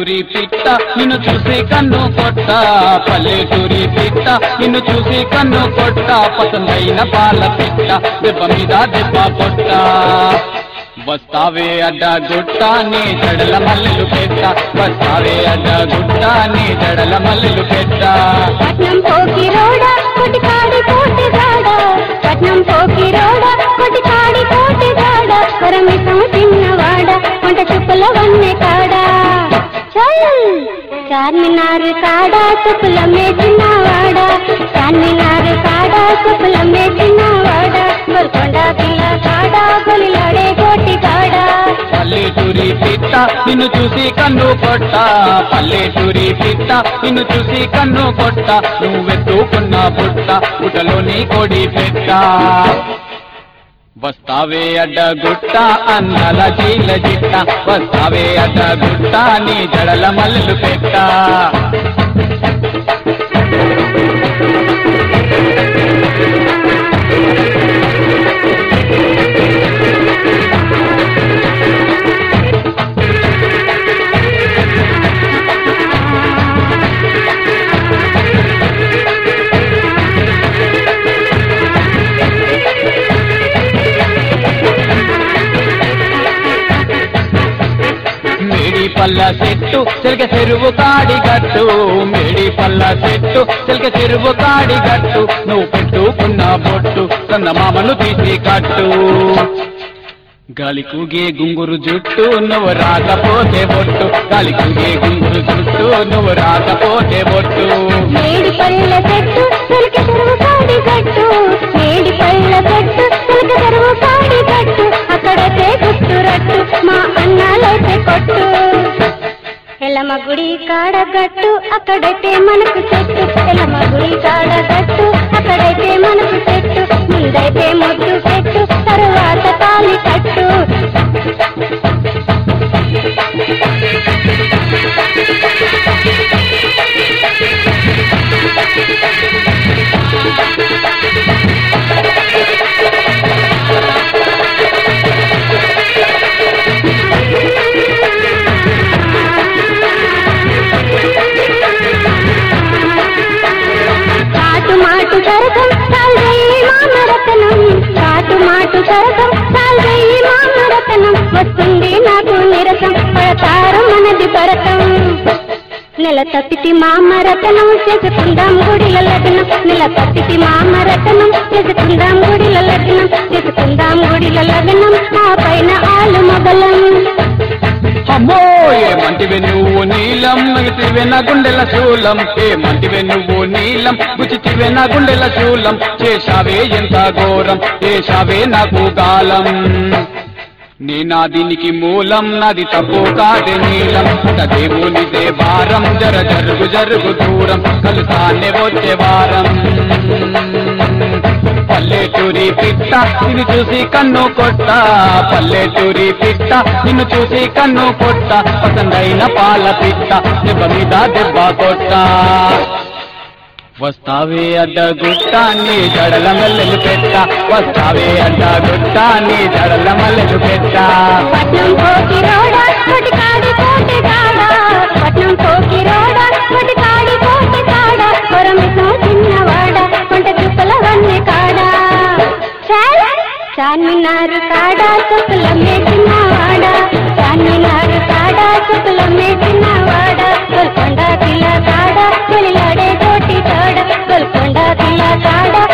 పల్లెటూరి పిట్ట నిన్ను చూసి కన్ను కొట్ట పల్లెటూరి పిట్ట నిన్ను చూసి కన్ను కొట్ట పసందైన పాల పిట్ట దెబ్బ మీద దెబ్బ కొట్ట వస్తావే అడ్డ గుట్ట నీ జడల మల్లెలు పెట్ట వస్తావే అడ్డ గుట్ట నీ జడల మల్లెలు పెట్ట పట్నం పోకి రోడ కొటికాడి కోటి గాడ పట్నం పోకి రోడ కొటికాడి కోటి గాడ పరమితం చిన్నవాడ వంట చుక్కల వన్నె కాడ చల్ చార్మినార్ కాడ చుక్కల మేచినవాడ చార్మినార్ కాడ చుక్కల మేచినవాడ గోల్కొండ పిల్ల కాడ గొలిలాడే కోటి కాడ పల్లెటూరి పిట్ట నిన్ను చూసి కన్ను కొట్ట పల్లెటూరి పిట్ట నిన్ను చూసి కన్ను కొట్ట నువ్వెత్తుకున్న బుట్ట బుట్టలోని కొడి పెట్ట వస్తావే అడ్డ గుట్ట అన్నల జీల జిట్ట వస్తావే అడ్డ గుట్ట నీ జడల మల్లెలు పెట్ట మేడి పల్ల చెట్టు చిలక చెరువు కాడి గట్టు మేడి పల్ల చెట్టు చిలక చెరువు కాడి గట్టు నువ్వు పెట్టుకున్న బొట్టు చందమామను తీసి కట్టు గాలి కూగే గుంగురు జుట్టు నువ్వు రాకపోతే బొట్టు గాలి కూగే గుంగురు జుట్టు నువ్వు రాకపోతే బొట్టు మేడి పళ్ళ చెట్టు చిలక చెరువు కాడి గట్టు మేడి పళ్ళ చెట్టు చిలక చెరువు కాడి గట్టు అక్కడైతే గుట్టు రట్టు మా అన్నాలైతే కొట్టు ఎలమ గుడి కాడ గట్టు అక్కడైతే మనకు చెట్టు ఎలమ గుడి కాడ గట్టు అక్కడైతే మనకు చెట్టు ముందైతే ముద్దు చెట్టు తరువాత తాలి కట్టు కాటు మాటు సరసం సాల్వెయ్యి మామరతనం కాటు మాటు సరసం సాల్వెయ్యి మామరతనం వస్తుంది నాకు నిరసం పడతారు మనది భరతం నెల తప్పితి మామరతనం చేసుకుందాం గుడిల లగ్నం నెల తప్పితి మామరతనం చేసుకుందాం గుడిల లగ్నం చేసుకుందాం గుడిల లగ్నం ఆ పైన ఆలు మొగలం అమ్మో ఏమంటివే నువ్వు నీలం నగితివే నా గుండెల శూలం ఏమంటివే నువ్వు నీలం గుచితివే నా గుండెల శూలం చేశావే ఎంత ఘోరం చేశావే నాకు గాలం నీ నా దీనికి మూలం నాది తప్పు కాదే నీలం దేవునిదే భారం జర జరుగు జరుగు దూరం కలుసానే వచ్చే వారం పల్లెటూరి పిట్ట నిన్ను చూసి కన్ను కొట్ట పల్లెటూరి పిట్ట నిన్ను చూసి కన్ను కొట్ట పసందైన పాల పిట్ట దెబ్బ మీద దెబ్బ కొట్ట వస్తావే అడ్డ గుట్ట నీ జడల మల్లెలు పెట్ట వస్తావే అడ్డ గుట్ట నీ జడల మల్లెలు పెట్ట పట్నం పోకి రోడ కొటికాడి కోటి కాడ పట్నం పోకి రోడ కొటికాడి కోటి కాడ కొరమితో చిన్నవాడ కొంట చుక్కల వన్నె కాడ చాల్ చార్మినారు కాడ చుక్కల మేచినవాడ చార్మినారు కాడ చుక్కల మేచినవాడ గోల్కొండ కిల కాడ కొలిలాడే కోటి కాడ గోల్కొండ కిల కాడ